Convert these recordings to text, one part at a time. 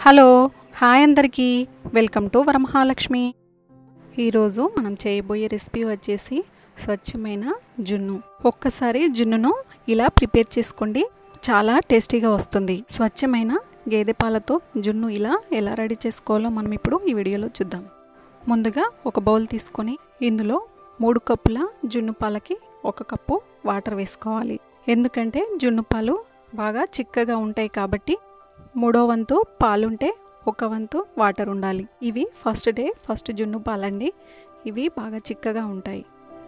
hello hi అందరికీ welcome to Varamahalakshmi ఈరోజు మనం చేయబోయే రెసిపీ వచ్చేసి స్వచ్ఛమైన జున్ను ఒక్కసారి జున్నును ఇలా ప్రిపేర్ చేసుకోండి చాలా టేస్టీగా వస్తుంది స్వచ్ఛమైన గేదె పాలతో జున్ను ఇలా ఎలా రెడీ చేసుకోవాలో మనం ఇప్పుడు ఈ వీడియోలో చూద్దాం ముందుగా ఒక బౌల్ తీసుకొని ఇందులో మూడు కప్పుల జున్ను పాలకి ఒక కప్పు వాటర్ వేసుకోవాలి ఎందుకంటే జున్ను పాలు బాగా చిక్కగా ఉంటాయి కాబట్టి మూడో వంతు పాలుంటే ఒక వంతు వాటర్ ఉండాలి ఇవి ఫస్ట్ డే ఫస్ట్ జున్ను పాలండి ఇవి బాగా చిక్కగా ఉంటాయి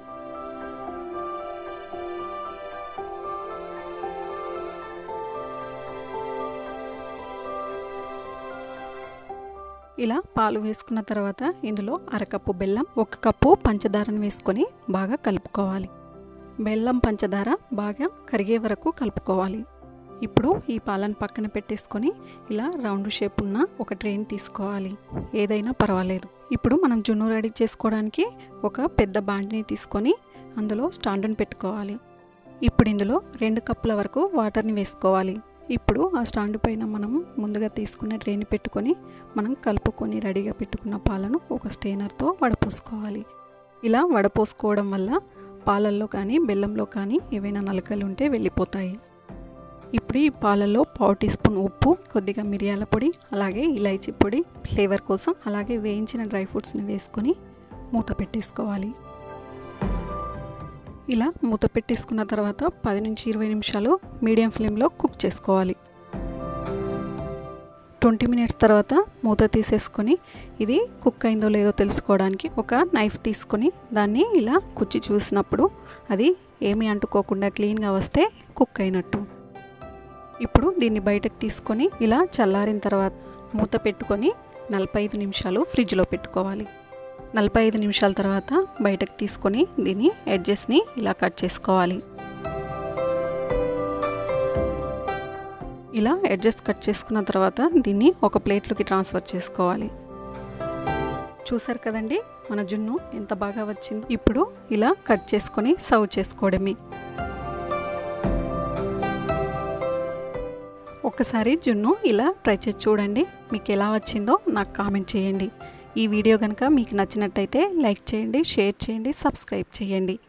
ఇలా పాలు వేసుకున్న తర్వాత ఇందులో అరకప్పు బెల్లం ఒక కప్పు పంచదారను వేసుకొని బాగా కలుపుకోవాలి బెల్లం పంచదార బాగా కరిగే వరకు కలుపుకోవాలి ఇప్పుడు ఈ పాలను పక్కన పెట్టేసుకొని ఇలా రౌండ్ షేప్ ఉన్న ఒక ట్రైన్ తీసుకోవాలి ఏదైనా పర్వాలేదు ఇప్పుడు మనం జున్ను రెడీ చేసుకోవడానికి ఒక పెద్ద బాండిని తీసుకొని అందులో స్టాండుని పెట్టుకోవాలి ఇప్పుడు ఇందులో రెండు కప్పుల వరకు వాటర్ని వేసుకోవాలి ఇప్పుడు ఆ స్టాండ్ పైన మనం ముందుగా తీసుకున్న ట్రైన్ పెట్టుకొని మనం కలుపుకొని రెడీగా పెట్టుకున్న పాలను ఒక స్టెయినర్తో వడపోసుకోవాలి ఇలా వడపోసుకోవడం వల్ల పాలల్లో కానీ బెల్లంలో కానీ ఏవైనా నలకలు ఉంటే వెళ్ళిపోతాయి ఇప్పుడు ఈ పాలలో పావు టీ స్పూన్ ఉప్పు కొద్దిగా మిరియాల పొడి అలాగే ఇలైచీ పొడి ఫ్లేవర్ కోసం అలాగే వేయించిన డ్రై ఫ్రూట్స్ని వేసుకొని మూత పెట్టేసుకోవాలి ఇలా మూత పెట్టేసుకున్న తర్వాత పది నుంచి ఇరవై నిమిషాలు మీడియం ఫ్లేమ్లో కుక్ చేసుకోవాలి ట్వంటీ మినిట్స్ తర్వాత మూత తీసేసుకొని ఇది కుక్ అయిందో లేదో తెలుసుకోవడానికి ఒక నైఫ్ తీసుకొని దాన్ని ఇలా కుచ్చి చూసినప్పుడు అది ఏమీ అంటుకోకుండా క్లీన్గా వస్తే కుక్ అయినట్టు ఇప్పుడు దీన్ని బయటకు తీసుకొని ఇలా చల్లారిన తర్వాత మూత పెట్టుకొని నలభై ఐదు నిమిషాలు ఫ్రిడ్జ్లో పెట్టుకోవాలి నలభై ఐదు నిమిషాల తర్వాత బయటకు తీసుకొని దీని ఎడ్జెస్ని ఇలా కట్ చేసుకోవాలి ఇలా ఎడ్జెస్ కట్ చేసుకున్న తర్వాత దీన్ని ఒక ప్లేట్లోకి ట్రాన్స్ఫర్ చేసుకోవాలి చూసారు కదండి మన జున్ను ఎంత బాగా వచ్చిందో ఇప్పుడు ఇలా కట్ చేసుకొని సర్వ్ చేసుకోవడమే ఒక్కసారి జున్ను ఇలా ట్రై చేసి చూడండి మీకు ఎలా వచ్చిందో నాకు కామెంట్ చేయండి ఈ వీడియో కనుక మీకు నచ్చినట్టయితే లైక్ చేయండి షేర్ చేయండి సబ్స్క్రైబ్ చేయండి